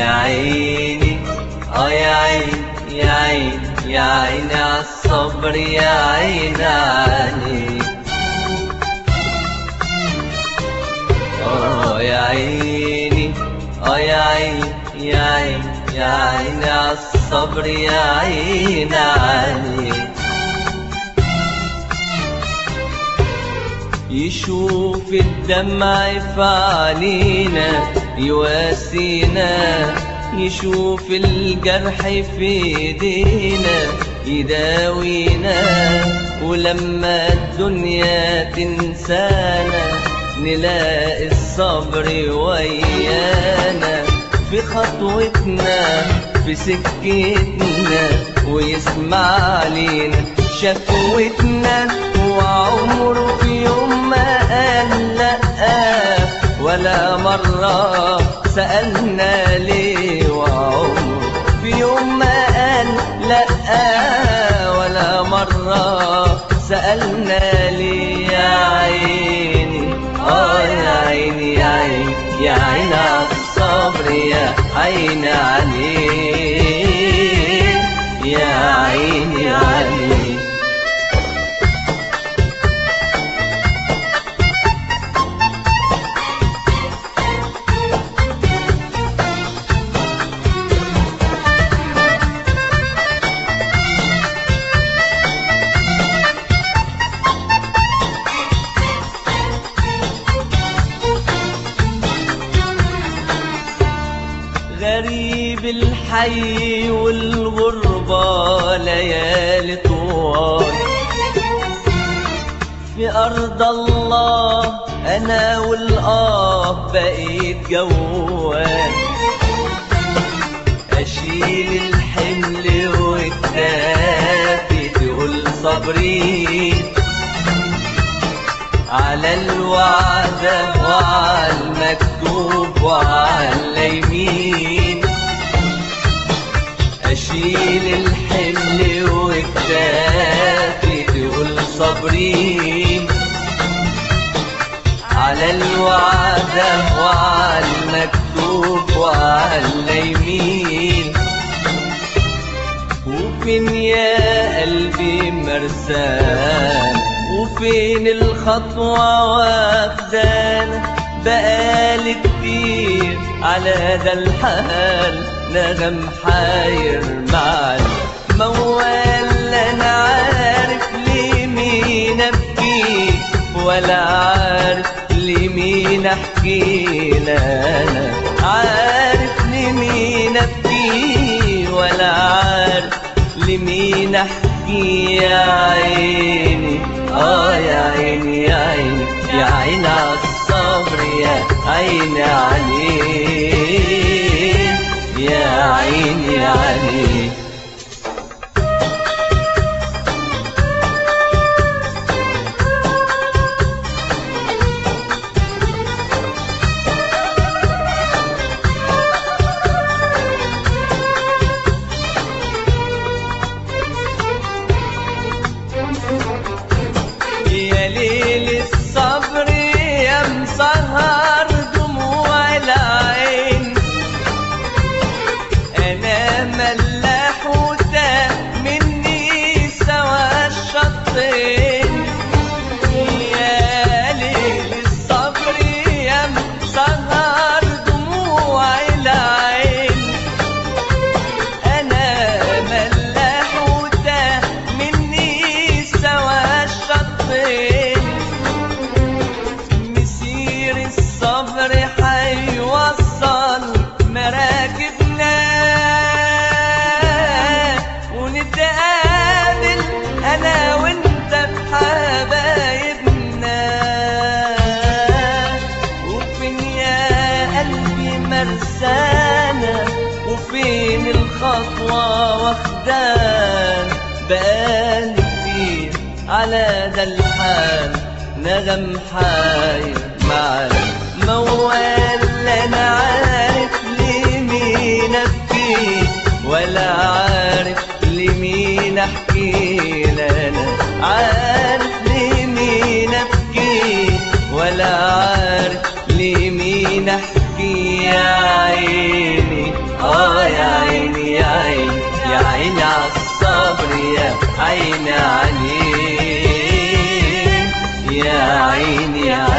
يا عيني اه يا عين يا عين يا عيني عالصبر يا عين عليك اه يا عيني اه يا عين يا عين يا عيني عالصبر يا عين عليك يشوف الدمع في عينينا يواسينا يشوف الجرح في ايدينا يداوينا ولما الدنيا تنسانا نلاقي الصبر ويانا في خطوتنا في سكتنا ويسمع لينا شكوتنا وعمره في يوم ما قال لأ ولا مرة سألنا ليه وعمره في يوم ما قال لأ ولا مرة سألنا ليه يا عيني اه يا عيني يا عيني يا عيني عالصبر يا عيني عليك يا عيني عليك غريب الحي والغربة ليالي طوال في أرض الله أنا والآه بقيت جوال أشيل الحمل والتافي تقول صبري على الوعدة وعلى المكتوب وعلى اليمين أشيل الحمل والتافي تقول صبري على الوعدة وعلى المكتوب وعلى اليمين وفين يا قلبي مرسان وفين الخطوة واخدانا بقالي كتير على ده الحال نغم حاير معنا موال انا عارف لمين ابكي ولا عارف لمين احكي لا انا عارف لمين ابكي ولا عارف لمين احكي يا عيني اه يا عيني يا عيني يا عيني عالصبر يا عيني عليك يا عيني عليك يا ليل الصبر يا مسهر دموع العين انا ملاح وتاه مني سوا الشطين يا ليل الصبر يا مسهر دموع العين انا ملاح وتاه مني سوا الشطين مسير الصبر حيوصل مراكبنا ونتقابل انا وانت بحبايبنا وفين يا قلبي مرسانا وفين الخطوة واخدان بقالي كتير على ده الحال نغم حاير معانا موال انا عارف لمين ابكي ولا عارف لمين احكي لا انا عارف لمين ابكي ولا عارف لمين احكي يا عيني عيني يا